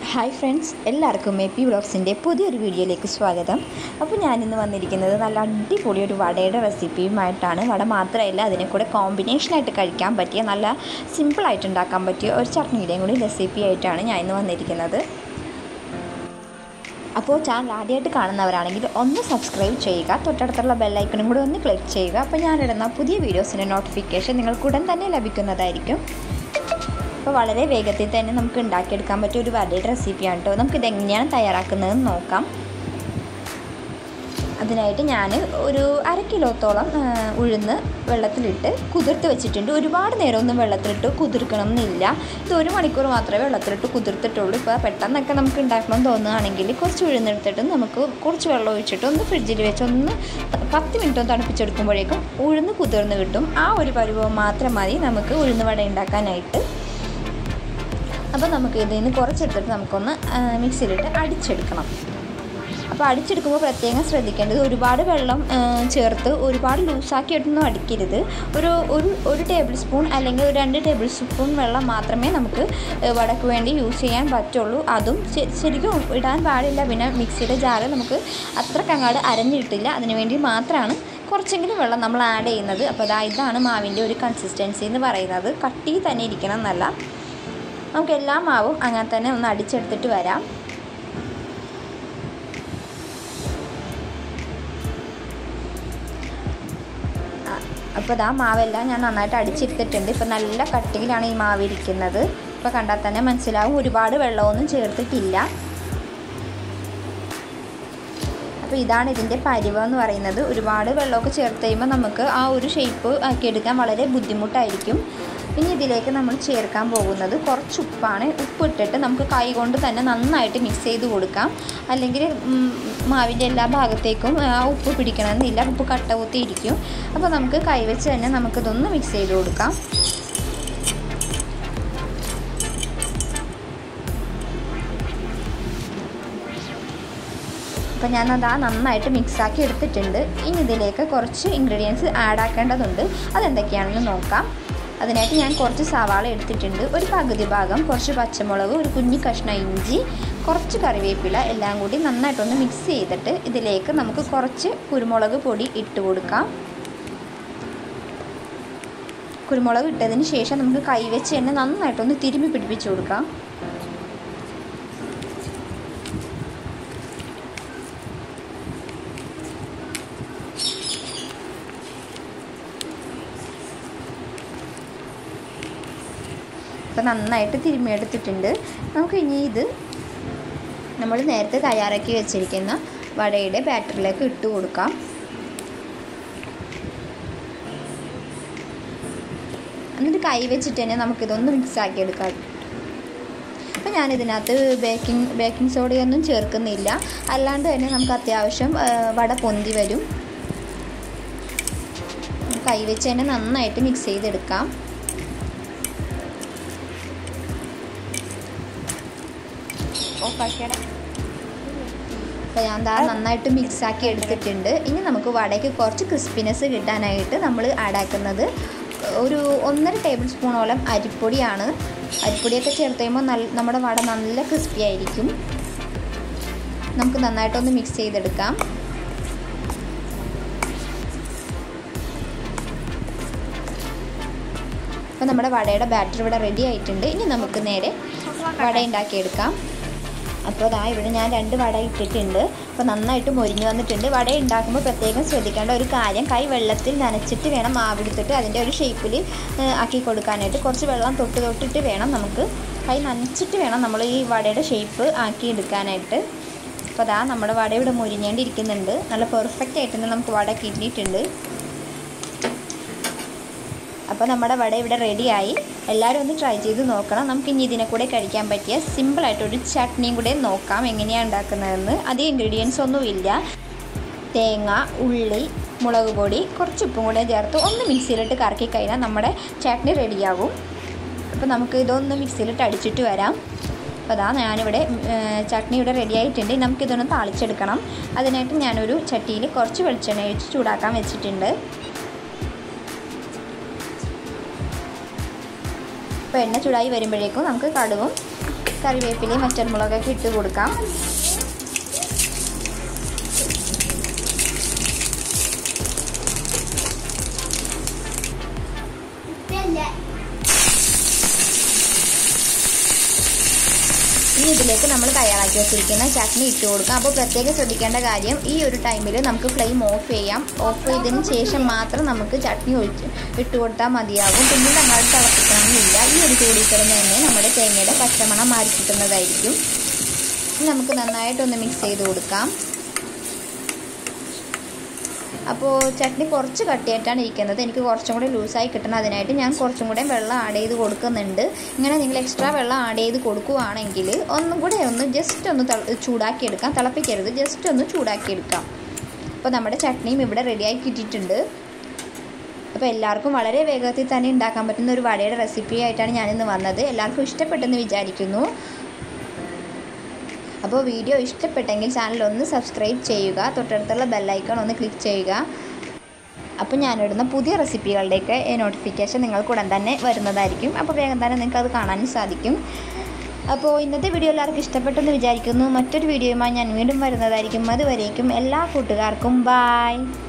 hi friends എല്ലാവർക്കും A P വ്ളോഗ്സിൻ്റെ പുതിയൊരു വീഡിയോയിലേക്ക് സ്വാഗതം അപ്പോൾ ഞാനിന്ന് വന്നിരിക്കുന്നത് നല്ല അടിപൊളി ഒരു വടയുടെ റെസിപ്പിയുമായിട്ടാണ് വട മാത്രമല്ല അതിനെ കൂടെ കോമ്പിനേഷനായിട്ട് കഴിക്കാൻ പറ്റിയ നല്ല സിമ്പിളായിട്ട് ഉണ്ടാക്കാൻ പറ്റിയ ഒരു ചട്നിയുടെയും കൂടി റെസിപ്പി ആയിട്ടാണ് ഞാൻ ഇന്ന് വന്നിരിക്കുന്നത് അപ്പോൾ ചാനൽ ആദ്യമായിട്ട് കാണുന്നവരാണെങ്കിൽ ഒന്ന് സബ്സ്ക്രൈബ് ചെയ്യുക തൊട്ടടുത്തുള്ള ബെല്ലൈക്കണും കൂടി ഒന്ന് ക്ലിക്ക് ചെയ്യുക അപ്പോൾ ഞാനിടുന്ന പുതിയ വീഡിയോസിൻ്റെ നോട്ടിഫിക്കേഷൻ നിങ്ങൾക്ക് ഉടൻ തന്നെ ലഭിക്കുന്നതായിരിക്കും അപ്പോൾ വളരെ വേഗത്തിൽ തന്നെ നമുക്ക് ഉണ്ടാക്കിയെടുക്കാൻ പറ്റിയ ഒരു വടയുടെ റെസിപ്പിയാണ് കേട്ടോ നമുക്കിത് എങ്ങനെയാണ് തയ്യാറാക്കുന്നതെന്ന് നോക്കാം അതിനായിട്ട് ഞാൻ ഒരു അര കിലോത്തോളം ഉഴുന്ന് വെള്ളത്തിലിട്ട് കുതിർത്ത് വെച്ചിട്ടുണ്ട് ഒരുപാട് നേരമൊന്നും വെള്ളത്തിലിട്ട് കുതിർക്കണം എന്നില്ല ഇത് ഒരു മണിക്കൂർ മാത്രമേ വെള്ളത്തിലിട്ട് കുതിർത്തിട്ടുള്ളൂ ഇപ്പോൾ പെട്ടെന്നൊക്കെ നമുക്ക് ഉണ്ടാക്കണം തോന്നുകയാണെങ്കിൽ കുറച്ച് ഉഴുന്നെടുത്തിട്ട് നമുക്ക് കുറച്ച് വെള്ളം ഒഴിച്ചിട്ട് ഒന്ന് ഫ്രിഡ്ജിൽ വെച്ച് ഒന്ന് പത്ത് മിനിറ്റ് ഒന്ന് തണുപ്പിച്ചെടുക്കുമ്പോഴേക്കും ഉഴുന്ന് കുതിർന്ന് കിട്ടും ആ ഒരു പരുവം മാത്രം മതി നമുക്ക് ഉഴുന്ന് വട ഉണ്ടാക്കാനായിട്ട് അപ്പോൾ നമുക്ക് ഇതിൽ നിന്ന് കുറച്ചെടുത്തിട്ട് നമുക്കൊന്ന് മിക്സിയിലിട്ട് അടിച്ചെടുക്കണം അപ്പോൾ അടിച്ചെടുക്കുമ്പോൾ പ്രത്യേകം ശ്രദ്ധിക്കേണ്ടത് ഒരുപാട് വെള്ളം ചേർത്ത് ഒരുപാട് ലൂസാക്കിയിട്ടൊന്നും അടിക്കരുത് ഒരു ഒരു ഒരു ടേബിൾ സ്പൂൺ അല്ലെങ്കിൽ ഒരു രണ്ട് ടേബിൾ സ്പൂൺ വെള്ളം മാത്രമേ നമുക്ക് വടക്ക് വേണ്ടി യൂസ് ചെയ്യാൻ പറ്റുള്ളൂ അതും ശരിക്കും ഇടാൻ പാടില്ല പിന്നെ മിക്സിയുടെ ജാറ് നമുക്ക് അത്രക്കങ്ങാട് അരഞ്ഞിട്ടില്ല അതിന് വേണ്ടി മാത്രമാണ് കുറച്ചെങ്കിലും വെള്ളം നമ്മൾ ആഡ് ചെയ്യുന്നത് അപ്പോൾ അതാ ഇതാണ് മാവിൻ്റെ ഒരു കൺസിസ്റ്റൻസി എന്ന് പറയുന്നത് കട്ടി തന്നെ ഇരിക്കണം എന്നല്ല നമുക്ക് എല്ലാ മാവും അങ്ങനെ തന്നെ ഒന്ന് അടിച്ചെടുത്തിട്ട് വരാം അപ്പോൾ ഇതാ മാവെല്ലാം ഞാൻ നന്നായിട്ട് അടിച്ചെടുത്തിട്ടുണ്ട് ഇപ്പോൾ നല്ല കട്ടിയിലാണ് ഈ മാവ് ഇരിക്കുന്നത് ഇപ്പോൾ കണ്ടാൽ തന്നെ മനസ്സിലാവും ഒരുപാട് വെള്ളമൊന്നും ചേർത്തിട്ടില്ല അപ്പോൾ ഇതാണ് ഇതിൻ്റെ പരിവം എന്ന് പറയുന്നത് ഒരുപാട് വെള്ളമൊക്കെ ചേർത്ത് കഴിയുമ്പോൾ നമുക്ക് ആ ഒരു ഷേപ്പ് ആക്കിയെടുക്കാൻ വളരെ ബുദ്ധിമുട്ടായിരിക്കും ഇനി ഇതിലേക്ക് നമ്മൾ ചേർക്കാൻ പോകുന്നത് കുറച്ച് ഉപ്പാണ് ഉപ്പ് ഇട്ടിട്ട് നമുക്ക് കൈ കൊണ്ട് തന്നെ നന്നായിട്ട് മിക്സ് ചെയ്ത് കൊടുക്കാം അല്ലെങ്കിൽ മാവിൻ്റെ എല്ലാ ഭാഗത്തേക്കും ആ ഉപ്പ് പിടിക്കണമെന്നില്ല ഉപ്പ് കട്ട കുത്തിയിരിക്കും അപ്പോൾ നമുക്ക് കൈ വെച്ച് തന്നെ നമുക്കിതൊന്ന് മിക്സ് ചെയ്ത് കൊടുക്കാം അപ്പോൾ ഞാനത് ആ നന്നായിട്ട് മിക്സാക്കി എടുത്തിട്ടുണ്ട് ഇനി ഇതിലേക്ക് കുറച്ച് ഇൻഗ്രീഡിയൻസ് ആഡ് ആക്കേണ്ടതുണ്ട് അതെന്തൊക്കെയാണെന്ന് നോക്കാം അതിനായിട്ട് ഞാൻ കുറച്ച് സവാള എടുത്തിട്ടുണ്ട് ഒരു പകുതി ഭാഗം കുറച്ച് പച്ചമുളക് ഒരു കുഞ്ഞു കഷ്ണം ഇഞ്ചി കുറച്ച് കറിവേപ്പില എല്ലാം കൂടി നന്നായിട്ടൊന്ന് മിക്സ് ചെയ്തിട്ട് ഇതിലേക്ക് നമുക്ക് കുറച്ച് കുരുമുളക് പൊടി ഇട്ട് കൊടുക്കാം കുരുമുളക് ഇട്ടതിന് ശേഷം നമുക്ക് കൈവച്ച് തന്നെ നന്നായിട്ടൊന്ന് തിരുമ്മി പിടിപ്പിച്ച് കൊടുക്കാം ഇപ്പോൾ നന്നായിട്ട് തിരുമ്മിയെടുത്തിട്ടുണ്ട് നമുക്ക് ഇനി ഇത് നമ്മൾ നേരത്തെ തയ്യാറാക്കി വെച്ചിരിക്കുന്ന വടയുടെ ബാറ്ററിലേക്ക് ഇട്ട് കൊടുക്കാം എന്നിട്ട് കൈ വെച്ചിട്ട് തന്നെ നമുക്കിതൊന്ന് മിക്സ് ആക്കി എടുക്കാം അപ്പോൾ ഞാനിതിനകത്ത് ബേക്കിംഗ് ബേക്കിംഗ് സോഡയൊന്നും ചേർക്കുന്നില്ല അല്ലാണ്ട് തന്നെ നമുക്ക് അത്യാവശ്യം വട പൊന്തി വരും കൈ വെച്ച് തന്നെ നന്നായിട്ട് മിക്സ് ചെയ്തെടുക്കാം അപ്പോൾ ഞാൻ ദാ നന്നായിട്ട് മിക്സ് ആക്കി എടുത്തിട്ടുണ്ട് ഇനി നമുക്ക് വടയ്ക്ക് കുറച്ച് ക്രിസ്പിനെസ് കിട്ടാനായിട്ട് നമ്മൾ ആഡാക്കുന്നത് ഒരു ഒന്നര ടേബിൾ സ്പൂണോളം അരിപ്പൊടിയാണ് അരിപ്പൊടിയൊക്കെ ചേർത്ത് കഴിയുമ്പോൾ നല്ല നമ്മുടെ വട നല്ല ക്രിസ്പി ആയിരിക്കും നമുക്ക് നന്നായിട്ടൊന്ന് മിക്സ് ചെയ്തെടുക്കാം അപ്പോൾ നമ്മുടെ വടയുടെ ബാറ്റർ ഇവിടെ റെഡി ആയിട്ടുണ്ട് ഇനി നമുക്ക് നേരെ വട ഉണ്ടാക്കിയെടുക്കാം അപ്പോൾ അതാ ഇവിടെ ഞാൻ രണ്ട് വട ഇട്ടിട്ടുണ്ട് അപ്പോൾ നന്നായിട്ട് മൊരിഞ്ഞു വന്നിട്ടുണ്ട് വട ഉണ്ടാക്കുമ്പോൾ പ്രത്യേകം ശ്രദ്ധിക്കേണ്ട ഒരു കാര്യം കൈ വെള്ളത്തിൽ നനച്ചിട്ട് വേണം മാവെടുത്തിട്ട് അതിൻ്റെ ഒരു ഷേപ്പിൽ ആക്കി കൊടുക്കാനായിട്ട് കുറച്ച് വെള്ളം തൊട്ട് തൊട്ടിട്ട് വേണം നമുക്ക് കൈ നനച്ചിട്ട് വേണം നമ്മൾ ഈ വടയുടെ ഷേപ്പ് ആക്കി എടുക്കാനായിട്ട് അപ്പോൾ അതാ നമ്മുടെ വട ഇവിടെ മൊരിഞ്ഞേണ്ടിരിക്കുന്നുണ്ട് നല്ല പെർഫെക്റ്റ് ആയിട്ട് തന്നെ നമുക്ക് വട കിട്ടിയിട്ടുണ്ട് അപ്പോൾ നമ്മുടെ വട ഇവിടെ റെഡിയായി എല്ലാവരും ഒന്ന് ട്രൈ ചെയ്ത് നോക്കണം നമുക്ക് ഇനി ഇതിനെ കൂടെ കഴിക്കാൻ പറ്റിയ സിമ്പിളായിട്ടൊരു ചട്നിയും കൂടെ നോക്കാം എങ്ങനെയാണ് ഉണ്ടാക്കുന്നതെന്ന് അധികം ഇൻഗ്രീഡിയൻസ് ഒന്നുമില്ല തേങ്ങ ഉള്ളി മുളക് പൊടി കുറച്ച് ഉപ്പും കൂടെ ചേർത്ത് ഒന്ന് മിക്സിയിലിട്ട് കറക്കി കഴിഞ്ഞാൽ നമ്മുടെ ചട്നി റെഡിയാകും അപ്പോൾ നമുക്ക് ഇതൊന്ന് മിക്സിയിലിട്ട് അടിച്ചിട്ട് വരാം അപ്പോൾ അതാ ഞാനിവിടെ ചട്നി ഇവിടെ റെഡി ആയിട്ടുണ്ട് നമുക്കിതൊന്ന് താളിച്ചെടുക്കണം അതിനായിട്ട് ഞാനൊരു ചട്ടിയിൽ കുറച്ച് വെളിച്ചെണ്ണ ഒഴിച്ച് ചൂടാക്കാൻ വെച്ചിട്ടുണ്ട് അപ്പോൾ എണ്ണ ചൂടായി വരുമ്പോഴേക്കും നമുക്ക് കടുവും കറിവേപ്പിലയും മറ്റൻമുളകൊക്കെ ഇട്ട് കൊടുക്കാം ഇനി ഇതിലേക്ക് നമ്മൾ തയ്യാറാക്കി വെച്ചിരിക്കുന്ന ചട്നി ഇട്ട് കൊടുക്കാം അപ്പോൾ പ്രത്യേകം ശ്രദ്ധിക്കേണ്ട കാര്യം ഈ ഒരു ടൈമിൽ നമുക്ക് ഫ്ലെയിം ഓഫ് ചെയ്യാം ഓഫ് ചെയ്തതിന് ശേഷം മാത്രം നമുക്ക് ചട്നി ഒഴിച്ച് ഇട്ട് കൊടുത്താൽ മതിയാകും പിന്നീട് അങ്ങോട്ട് തിളപ്പിക്കണമെന്നില്ല ഈ ഒരു ചൂടിൽ കിടന്ന് തന്നെ നമ്മുടെ തേങ്ങയുടെ പച്ചമണം മാറി കിട്ടുന്നതായിരിക്കും ഇനി നമുക്ക് നന്നായിട്ടൊന്ന് മിക്സ് ചെയ്ത് കൊടുക്കാം അപ്പോൾ ചട്നി കുറച്ച് കട്ടിയായിട്ടാണ് ഇരിക്കുന്നത് എനിക്ക് കുറച്ചും കൂടി ലൂസായി കിട്ടണം അതിനായിട്ട് ഞാൻ കുറച്ചും കൂടെ വെള്ളം ആഡ് ചെയ്ത് കൊടുക്കുന്നുണ്ട് ഇങ്ങനെ നിങ്ങൾ എക്സ്ട്രാ വെള്ളം ആഡ് ചെയ്ത് കൊടുക്കുകയാണെങ്കിൽ ഒന്നും കൂടെ ഒന്ന് ജസ്റ്റ് ഒന്ന് ചൂടാക്കി എടുക്കാം തിളപ്പിക്കരുത് ജസ്റ്റ് ഒന്ന് ചൂടാക്കി എടുക്കാം അപ്പോൾ നമ്മുടെ ചട്നിയും ഇവിടെ റെഡിയായി കിട്ടിയിട്ടുണ്ട് അപ്പോൾ എല്ലാവർക്കും വളരെ വേഗത്തിൽ തന്നെ ഉണ്ടാക്കാൻ പറ്റുന്ന ഒരു വടയുടെ റെസിപ്പി ആയിട്ടാണ് ഞാനിന്ന് വന്നത് എല്ലാവർക്കും ഇഷ്ടപ്പെട്ടെന്ന് വിചാരിക്കുന്നു അപ്പോൾ വീഡിയോ ഇഷ്ടപ്പെട്ടെങ്കിൽ ചാനൽ ഒന്ന് സബ്സ്ക്രൈബ് ചെയ്യുക തൊട്ടടുത്തുള്ള ബെല്ലൈക്കൺ ഒന്ന് ക്ലിക്ക് ചെയ്യുക അപ്പോൾ ഞാനിടുന്ന പുതിയ റെസിപ്പികളുടെയൊക്കെ നോട്ടിഫിക്കേഷൻ നിങ്ങൾക്ക് ഉടൻ തന്നെ വരുന്നതായിരിക്കും അപ്പോൾ വേഗം തന്നെ നിങ്ങൾക്ക് അത് കാണാനും സാധിക്കും അപ്പോൾ ഇന്നത്തെ വീഡിയോ എല്ലാവർക്കും ഇഷ്ടപ്പെട്ടെന്ന് വിചാരിക്കുന്നു മറ്റൊരു വീഡിയോയുമായി ഞാൻ വീണ്ടും വരുന്നതായിരിക്കും അതുവരേക്കും എല്ലാ കൂട്ടുകാർക്കും ബായ്